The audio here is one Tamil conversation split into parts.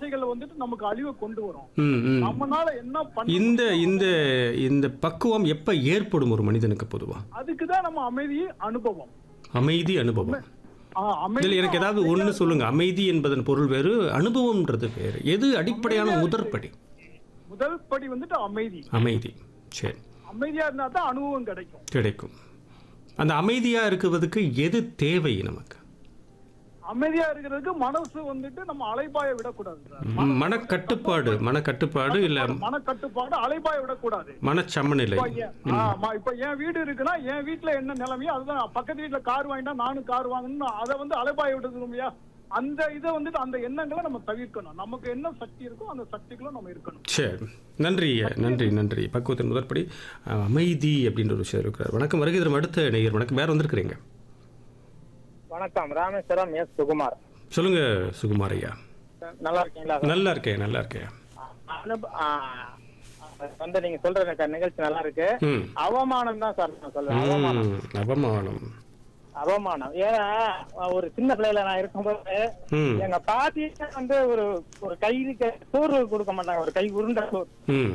சூழ்நிலைகள் வந்துட்டு நமக்கு அழிவை கொண்டு வரும் ம் ம் நம்மனால என்ன பண்ண இந்த இந்த இந்த பக்குவம் எப்ப ஏற்படும் ஒரு மனிதனுக்கு பொதுவா அதுக்கு தான் நம்ம அமைதி அனுபவம் அமைதி அனுபவம் ஆ, அமைதி இதில் எனக்கு ஏதாவது ஒன்று சொல்லுங்க அமைதி என்பதன் பொருள் வேறு அனுபவம்ன்றது வேறு எது அடிப்படையான முதற்படி முதல் படி வந்துட்டு அமைதி அமைதி சரி அமைதியா இருந்தா தான் அனுபவம் கிடைக்கும் கிடைக்கும் அந்த அமைதியா இருக்குவதுக்கு எது தேவை நமக்கு அமைதியா இருக்கிறதுக்கு மனசு வந்துட்டு நம்ம அலைபாய விடக்கூடாது சார் ம், மனக்கட்டுப்பாடு மனக்கட்டுப்பாடு இல்ல மனக்கட்டுப்பாடு அலைபாய விடக்கூடாது மனச்சமநிலை இப்ப என்- ஆமா, இப்ப என் வீடு இருக்குன்னா என் வீட்டுல என்ன நிலைமையோ அதுதான் பக்கத்து வீட்டுல கார் வாங்கினா நானும் கார் வாங்கணும் அதை வந்து அலைபாய விடுறதுமையா அந்த இதை வந்துட்டு அந்த எண்ணங்களை நம்ம தவிர்க்கணும் நமக்கு என்ன சக்தி இருக்கோ அந்த சக்திக்குள்ள நம்ம இருக்கணும் சரி நன்றி நன்றி நன்றி பக்குவத்தின் முதற்படி அஹ், அமைதி அப்படின்ற ஒரு விஷயம் இருக்கிறார் வணக்கம் வருகை தரும் அடுத்த நேயர் வணக்கம் வேற வந்திருக்கிறீங்க வணக்கம் ராமேஸ்வரம் எஸ் சுகுமார் சொல்லுங்க சுகுமார் ஐயா நல்லா இருக்கீங்களா நல்லா இருக்கேன் நல்லா இருக்கேன் அனுப- ஆ, வந்து நீங்க சொல்ற எனக்கு நிகழ்ச்சி நல்லா இருக்கு ம் அவமானம் தான் சார் நான் சொல்றேன் அவமானம் ம், அவமானம் அவமானம் ஏன்னா ஒரு சின்ன பிள்ளையில நான் இருக்கும்போது ம் எங்க பாட்டி வந்து ஒரு ஒரு கைக்கு சோறு கொடுக்க மாட்டாங்க ஒரு கை உருண்டை சோறு ம்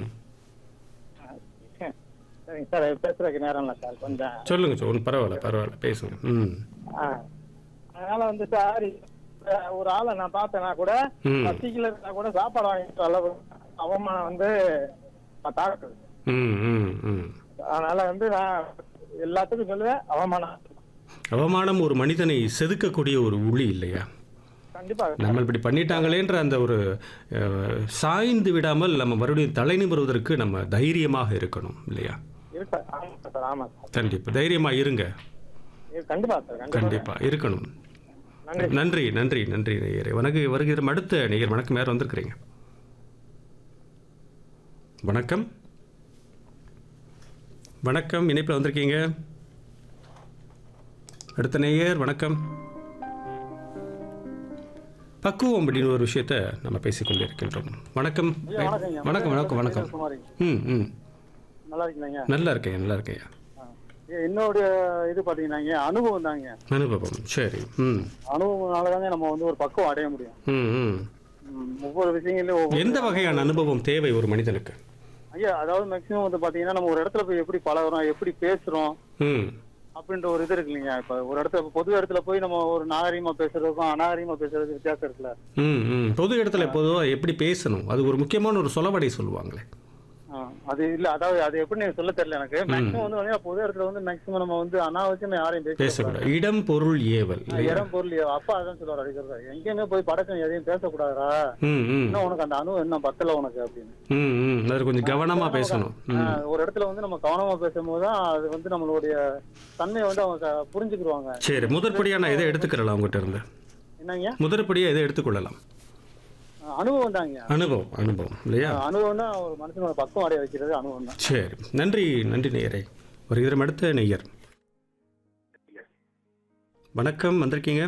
சரிங்க சார் பேசுறதுக்கு நேரம் இல்லை சார் கொஞ்சம் சொல்லுங்க சார் ஒன்றும் பரவாயில்ல பரவாயில்ல பேசுங்க ம் ஆ. அதனால வந்து சார் ஒரு ஆளை நான் பார்த்தேன்னா கூட ம். பசிக்கல இருந்தா கூட சாப்பாடு வாங்கிட்டு அளவு அவமானம் வந்து நான் தாக்குது ம் ம் ம் அதனால வந்து நான் எல்லாத்துக்கும் சொல்லுவேன் அவமானம் அவமானம் ஒரு மனிதனை செதுக்கக்கூடிய ஒரு உளி இல்லையா கண்டிப்பா நம்ம இப்படி பண்ணிட்டாங்களேன்ற அந்த ஒரு அஹ், சாய்ந்து விடாமல் நம்ம மறுபடியும் தலை நிமிருவதற்கு நம்ம தைரியமாக இருக்கணும் இல்லையா இருக்கு ஆமா சார் ஆமா சார் கண்டிப்பா தைரியமா இருங்க இது கண்டிப்பா சார் கண்டிப்பா கண்டிப்பா இருக்கணும் நன்றி நன்றி நன்றி நன்றி நேயரே வணக்கு வருகிற அடுத்த நேயர் வணக்கம் யார் வந்திருக்கிறீங்க வணக்கம் வணக்கம் இணைப்பில் வந்திருக்கீங்க அடுத்த நேயர் வணக்கம் பக்குவம் அப்படின்னு ஒரு விஷயத்த நம்ம பேசிக்கொண்டு இருக்கின்றோம் வணக்கம் வணக்கம் வணக்கம் வணக்கம் ம் ம் நல்லா இருக்கீங்க நல்லா இருக்கேன் நல்லா இருக்கேன் என்னுடைய இது பாத்தீங்கன்னா அனுபவம் தாங்க அனுபவம் சரி ம் அனுபவம்னாலதாங்க நம்ம வந்து ஒரு பக்குவம் அடைய முடியும் ம் ம் ஒவ்வொரு விஷயங்களையும் எந்த வகையான அனுபவம் தேவை ஒரு மனிதனுக்கு ஐயா அதாவது மேக்சிமம் வந்து பாத்தீங்கன்னா நம்ம ஒரு இடத்துல போய் எப்படி பழகுறோம் எப்படி பேசுறோம் ம் அப்படின்ற ஒரு இது இருக்கு இல்லைங்க இப்ப ஒரு இடத்துல பொது இடத்துல போய் நம்ம ஒரு நாகரீகமா பேசுறதுக்கும் அநாகரீகமா பேசுறதுக்கு வித்தியாசம் இருக்குல்ல ம் ம் பொது இடத்துல பொதுவாக எப்படி பேசணும் அது ஒரு முக்கியமான ஒரு சொலவடை சொல்லுவாங்களே ஆ, அது இல்ல அதாவது அது எப்படி நீங்க சொல்ல தெரியல எனக்கு மேக்ஸிமம் வந்து பாத்தீங்கன்னா பொது இடத்துல வந்து மேக்ஸிமம் நம்ம வந்து அனாவசியமா யாரையும் பேசக்கூடாது பேசக்கூடாது இடம் பொருள் ஏவல் இல்லையா? இடம் பொருள் அப்பா அதான் சொல்லுவார் அடிக்கிறது எங்கேயுமே போய் படக்கம் எதையும் பேசக்கூடாதுடா ம் ம் இன்னும் உனக்கு அந்த அனுபவம் இன்னும் பத்தல உனக்கு அப்படின்னு ம் ம் அது கொஞ்சம் கவனமாக பேசணும் ஆ, ம் ஒரு இடத்துல வந்து நம்ம கவனமா பேசும்போது தான் அது வந்து நம்மளுடைய தன்மையை வந்து அவங்க க- புரிஞ்சுக்கிடுவாங்க சரி முதற்படியாக நான் இதை எடுத்துக்கிறலாம் உங்ககிட்ட இருந்து என்னங்க முதற்படியாக இதை எடுத்துக்கொள்ளலாம் ஆ, அனுபவம் தாங்க அனுபவம் அனுபவம் இல்லையா அனுபவம் தான் ஒரு மனுஷனோட பக்கம் அடைய வைக்கிறது அனுபவம் தான் சரி நன்றி நன்றி நேயரே வருகிற அடுத்த நேயர் வணக்கம் வந்திருக்கீங்க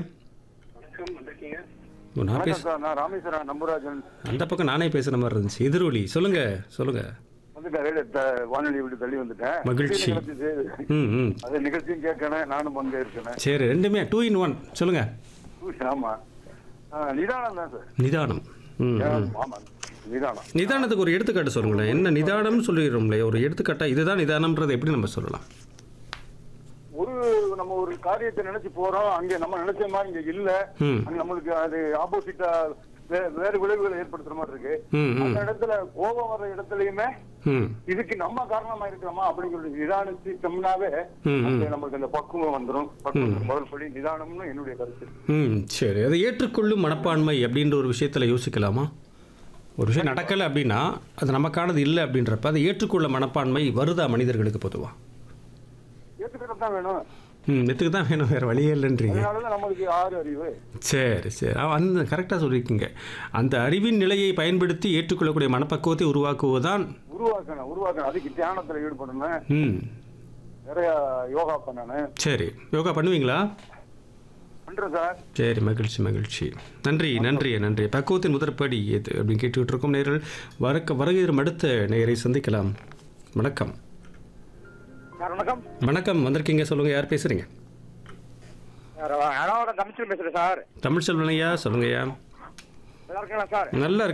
ஓ, நான் பேச சார் நான் ராமேஸ்வரம் நம்புராஜன் அந்த பக்கம் நானே பேசுகிற மாதிரி இருந்துச்சு எதிரொலி சொல்லுங்க சொல்லுங்க வந்துட்டேன் ரேடியோ த- வானொலி விட்டு தள்ளி வந்துட்டேன் மகிழ்ச்சி. நிகழ்ச்சி ம் ம் அது நிகழ்ச்சியும் கேட்கணும் நானும் பங்கு இருக்கணும் சரி ரெண்டுமே டூ இன் ஒன் சொல்லுங்க ஆமா ஆ, நிதானம் தான் சார் நிதானம் ம் ம். ஆமா நிதானம் நிதானத்துக்கு ஒரு எடுத்துக்காட்டு சொல்லுங்களேன் என்ன நிதானம்னு சொல்லிடுறோம்ல ஒரு எடுத்துக்காட்டா இதுதான் நிதானம்ன்றதை எப்படி நம்ம சொல்லலாம் ஒரு நம்ம ஒரு காரியத்தை நினைச்சு போறோம் அங்க நம்ம நினைச்ச மாதிரி இங்க இல்ல ம் அங்க நம்மளுக்கு அது ஆப்போசிட்டா வேறு விளைவுகளை ஏற்படுத்துற மாதிரி இருக்கு ம் ம் அந்த இடத்துல கோபம் வர்ற இடத்துலயுமே ம் இதுக்கு நம்ம காரணமா இருக்கிறோமா அப்படிங்கிற நிதானிச்சோம்னாவே ம், ம். அந்த நமக்கு அந்த பக்குவம் வந்துரும் பக்குவம் முதல் படி நிதானம்னு என்னுடைய கருத்து ம் சரி அதை ஏற்றுக்கொள்ளும் மனப்பான்மை அப்படின்ற ஒரு விஷயத்தில் யோசிக்கலாமா ஒரு விஷயம் நடக்கலை அப்படின்னா அது நமக்கானது இல்லை அப்படின்றப்ப அதை ஏற்றுக்கொள்ள மனப்பான்மை வருதா மனிதர்களுக்கு பொதுவா ஏத்துக்கிறது தான் வேணும் ம் எத்துக்கு தான் வேணும் வேறு வழியே இல்லைன்றீங்க அதனாலதான் நம்மளுக்கு ஆறு அறிவு சரி சரி அவ- அந்த கரெக்டாக சொல்லியிருக்கீங்க அந்த அறிவின் நிலையை பயன்படுத்தி ஏற்றுக்கொள்ளக்கூடிய மனப்பக்குவத்தை உருவாக்குவதுதான் உருவாக்கணும் உருவாக்கணும் அதுக்கு தியானத்துல ஈடுபடணும் ம் நிறைய யோகா பண்ணணும் சரி யோகா பண்ணுவீங்களா பண்றேன் சார் சரி மகிழ்ச்சி மகிழ்ச்சி நன்றி நன்றி நன்றி பக்குவத்தின் முதற்படி எது அப்படின்னு கேட்டுக்கிட்டு இருக்கோம் நேர்கள் வரக்க வருகிற அடுத்த நேரை சந்திக்கலாம் வணக்கம் சார் வணக்கம் வணக்கம் வந்திருக்கீங்க சொல்லுங்க யார் பேசுறீங்க அனாவோட தமிழ்ச்சி பேசுறேன் சார் தமிழ் செல்வனையா சொல்லுங்கய்யா நல்லா இருக்கீங்களா சார் நல்லா